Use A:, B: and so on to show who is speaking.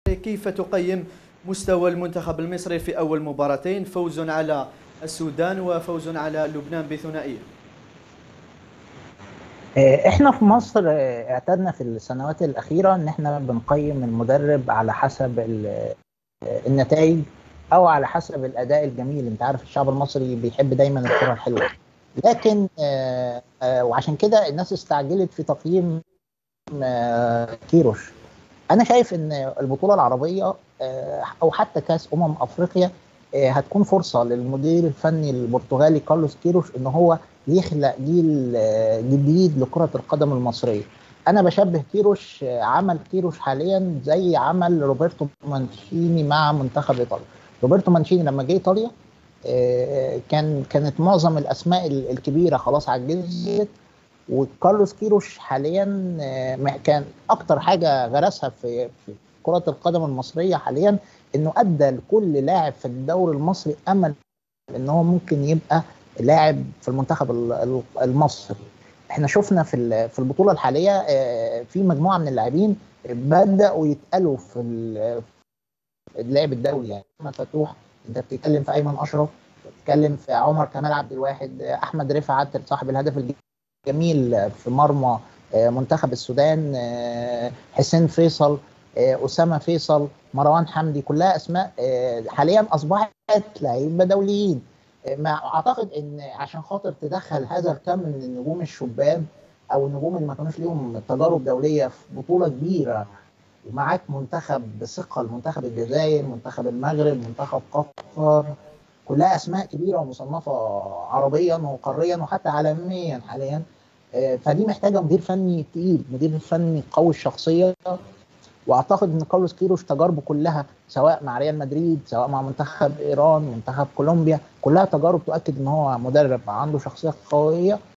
A: كيف تقيم مستوى المنتخب المصري في أول مباراتين فوز على السودان وفوز على لبنان بثنائية
B: آه، احنا في مصر آه، اعتدنا في السنوات الاخيره ان احنا بنقيم المدرب على حسب آه، النتائج او على حسب الاداء الجميل انت عارف الشعب المصري بيحب دايما الكره الحلوه لكن وعشان كده الناس استعجلت في تقييم كيروش انا شايف ان البطوله العربيه او حتى كاس امم افريقيا هتكون فرصه للمدير الفني البرتغالي كارلوس كيروش ان هو يخلق جيل جديد لكره القدم المصريه انا بشبه كيروش عمل كيروش حاليا زي عمل روبرتو مانشيني مع منتخب ايطاليا روبرتو مانشيني لما جه ايطاليا كان كانت معظم الاسماء الكبيره خلاص عجزت وكارلوس كيروش حاليا كان اكتر حاجه غرسها في في كره القدم المصريه حاليا انه ادى لكل لاعب في الدوري المصري امل ان هو ممكن يبقى لاعب في المنتخب المصري احنا شفنا في في البطوله الحاليه في مجموعه من اللاعبين بداوا يتقالوا في اللعب الدولي يعني احمد فتوح انت بتتكلم في ايمن اشرف بتتكلم في عمر كمال عبد الواحد احمد رفعت صاحب الهدف الجميل في مرمى منتخب السودان حسين فيصل اسامه فيصل مروان حمدي كلها اسماء حاليا اصبحت لعيبه دوليين ما اعتقد ان عشان خاطر تدخل هذا الكم من النجوم الشباب او النجوم اللي ما كانوش ليهم تجارب دوليه في بطوله كبيره ومعاك منتخب بثقه منتخب الجزائر منتخب المغرب منتخب قطر كلها اسماء كبيره ومصنفه عربيا وقاريا وحتى عالميا حاليا فدي محتاجه مدير فني تقيل مدير فني قوي الشخصيه واعتقد ان كارلوس كيروش تجاربه كلها سواء مع ريال مدريد سواء مع منتخب ايران منتخب كولومبيا كلها تجارب تؤكد ان هو مدرب عنده شخصيه قويه